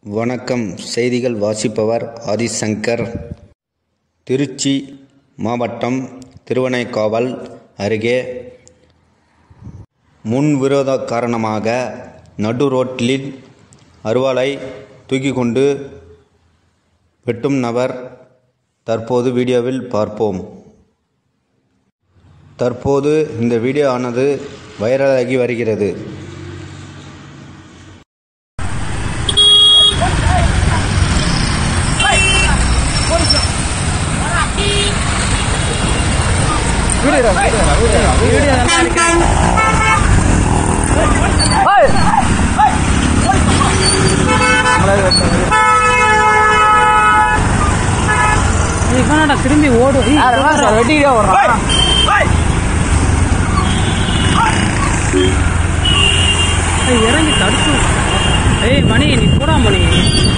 வணக்கம் செய்திகள் வாசிப்பவர் ஆதிசங்கர் திருச்சி மாவட்டம் திருவனைக்காவல் அருகே முன்விரோத காரணமாக நடு ரோட்டில் அருவாளை தூக்கிக் கொண்டு வெட்டும் நபர் தற்போது வீடியோவில் பார்ப்போம் தற்போது இந்த வீடியோ ஆனது வைரலாகி வருகிறது இவனடா திரும்பி ஓடும் வெட்டிக்கிட்டே வர்றான் ஏய், இறங்கி தடுத்து ஏய் மணி நீ போடா மணி